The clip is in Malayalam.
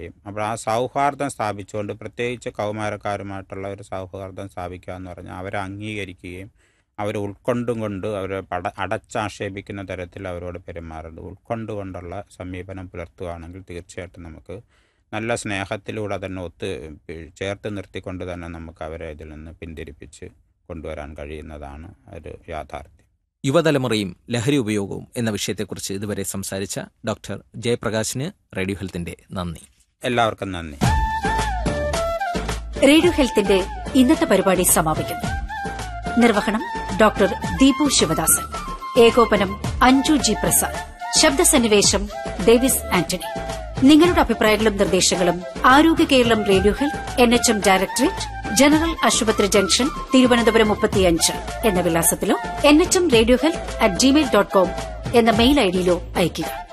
കഴിയും അപ്പോൾ ആ സൗഹാർദ്ദം സ്ഥാപിച്ചുകൊണ്ട് പ്രത്യേകിച്ച് കൗമാരക്കാരുമായിട്ടുള്ള ഒരു സൗഹാർദ്ദം സ്ഥാപിക്കുക എന്ന് പറഞ്ഞാൽ അവരെ അംഗീകരിക്കുകയും അവരെ ഉൾക്കൊണ്ടും കൊണ്ട് അവരെ പട അടച്ചാക്ഷേപിക്കുന്ന തരത്തിൽ അവരോട് പെരുമാറുന്നത് ഉൾക്കൊണ്ടുകൊണ്ടുള്ള സമീപനം പുലർത്തുകയാണെങ്കിൽ തീർച്ചയായിട്ടും നമുക്ക് നല്ല സ്നേഹത്തിലൂടെ തന്നെ ഒത്ത് ചേർത്ത് നിർത്തിക്കൊണ്ട് തന്നെ നമുക്ക് അവരെ ഇതിൽ നിന്ന് പിന്തിരിപ്പിച്ച് കൊണ്ടുവരാൻ കഴിയുന്നതാണ് ഒരു യാഥാർത്ഥ്യം യുവതലമുറയും ലഹരി ഉപയോഗവും എന്ന വിഷയത്തെക്കുറിച്ച് ഇതുവരെ സംസാരിച്ച ഡോക്ടർ ജയപ്രകാശിന് റേഡിയോ ഹെൽത്തിന്റെ നന്ദി എല്ലാവർക്കും നന്ദി റേഡിയോ ഹെൽത്തിന്റെ ഇന്നത്തെ പരിപാടി സമാപിക്കുന്നു നിർവഹണം ഡോക്ടർ ദീപു ശിവദാസൻ ഏകോപനം അഞ്ജു ജി പ്രസാദ് ശബ്ദസന്നിവേശം ഡേവിസ് ആന്റണി നിങ്ങളുടെ അഭിപ്രായങ്ങളും നിർദ്ദേശങ്ങളും Arogya Keralam radio health N H M directorate general ആശുപത്രി ജംഗ്ഷൻ തിരുവനന്തപുരം മുപ്പത്തിയഞ്ച് എന്ന വിലാസത്തിലോ N H M radio health at gmail dot com എന്ന മെയിൽ ഐഡിയിലോ അയയ്ക്കുക